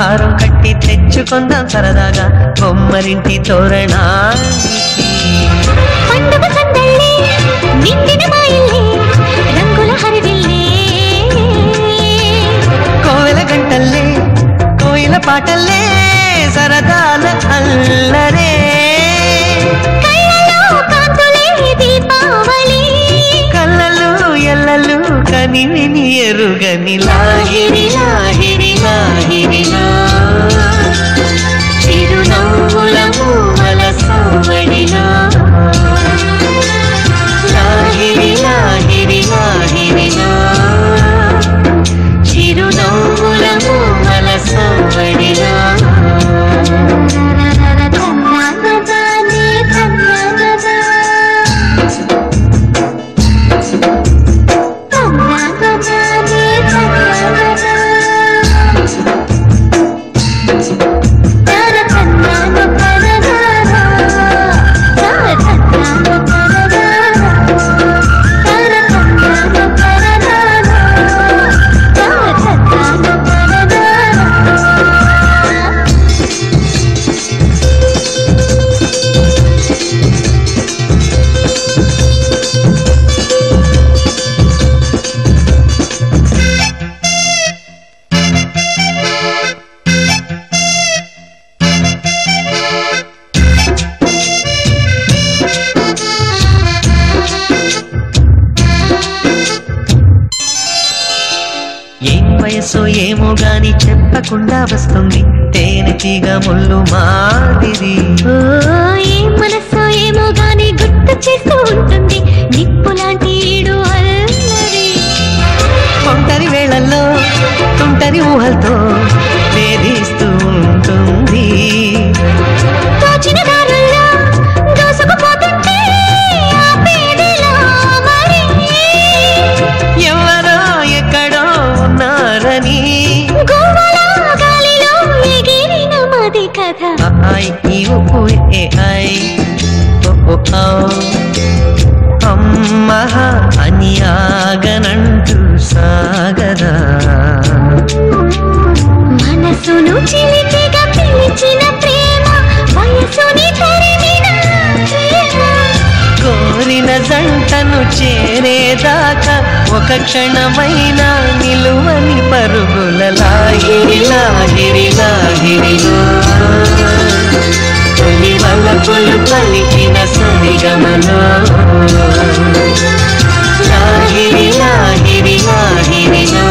హారం కట్టి తెచ్చుకుందాం సరదాగా బొమ్మరింటి తోరణానికి పండుగ సందళ్ళే నిండిన మా ఇల్లే రంగుల హరివిల్లే కోవెల గంటల్లే కోయిల పాటల్లే సరదాల అల్లరే కళ్ళలో కాంతులే దీపావళి కళ్ళలు ఎల్లలు కనివిని ఎరుగని లాహిరి లాహిరి లాహిరిలో చిరునవ్వుల మూవల సోవడిలో లాహిరి లాహిరి లాహిరిలో చిరునవ్వుల మూవల సోవడిలో ధన్యవాదాలే ధన్యవాదా ధన్యవాదాలే ధన్యవాదా తరతన్నాన పరదారా తరతన్నాన పరదారా తరతన్నాన పరదారా తరతన్నాన పరదారా ఏం వయసు ఏమో గాని చెప్పకుండా వస్తుంది తేనె తీగ ముళ్ళు మాదిరి ఓ ఏ మనసో ఏమో గాని గుర్తు చేస్తూ ఉంటుంది నిప్పు లాంటి ఈడు అల్లరి ఒంటరి వేళల్లో తుంటరి ఊహలతో వేధిస్తూ ఉంటుంది తోచిన దారుల్లో దూసుకుపోతుంటే ఆపేదిలా మరి ఎవరో ఎక్కడో ఉన్నారని గువ్వల గాలిలో ఎగిరిన మది కథ ఐ ఈ ఉప్పు ఏ ఐ ఓ ఓ ఔ. అమ్మహ అని ఆగనంటూ సాగదా మనసును చిలిపిగా పిలిచిన ప్రేమ వయసుని తరిమిన ప్రేమ కోరిన జంటను చేరేదాకా ఒక క్షణమైన నిలువని పరుగుల లాహిరి లాహిరి లాహిరిలో తొలి వలపులు పలికిన సరిగమలో లాహిరి లాహిరి లాహిరిలో